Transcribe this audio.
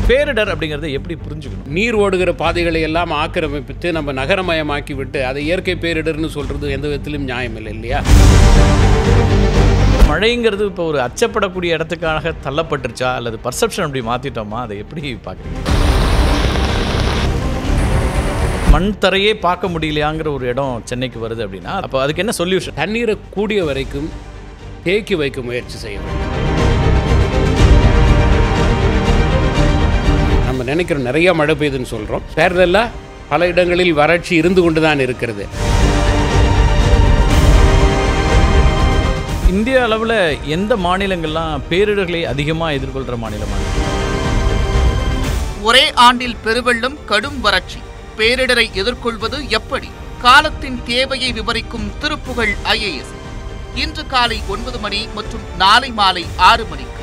பேரிடர் அப்படிங்கறத எப்படி புரிஞ்சுக்கணும் நீர் ஓடுகிற பாதைகளை எல்லாம் ஆக்கிரமிப்பித்து நம்ம நகரமயமாக்கி விட்டு அதை இயற்கை பேரிடர்னு சொல்றது எந்த விதத்திலும் நியாயம் இல்லை இல்லையா மழைங்கிறது இப்போ ஒரு அச்சப்படக்கூடிய இடத்துக்காக தள்ளப்பட்டுருச்சா அல்லது பர்செப்ஷன் அப்படி மாத்திட்டோமா அதை எப்படி பார்க்குறீங்க மண் தரையே பார்க்க முடியலையாங்கிற ஒரு இடம் சென்னைக்கு வருது அப்படின்னா அப்போ அதுக்கு என்ன சொல்யூஷன் தண்ணீரை கூடிய வரைக்கும் தேக்கி வைக்க முயற்சி செய்ய வேண்டும் நம்ம நினைக்கிறோம் நிறைய மழை பெய்யுதுன்னு சொல்கிறோம் பேரலெல்லாம் பல இடங்களில் வறட்சி இருந்து கொண்டு தான் இருக்கிறது இந்திய அளவில் எந்த மாநிலங்கள்லாம் பேரிடர்களை அதிகமாக எதிர்கொள்கிற மாநிலமாக இருக்கு? ஒரே ஆண்டில் பெருவெள்ளம் கடும் வறட்சி பேரிடரை எதிர்கொள்வது எப்படி காலத்தின் தேவையை விவரிக்கும் திருப்புகழ் ஐஏஎஸ் இன்று காலை ஒன்பது மணி மற்றும் நாளை மாலை ஆறு மணிக்கு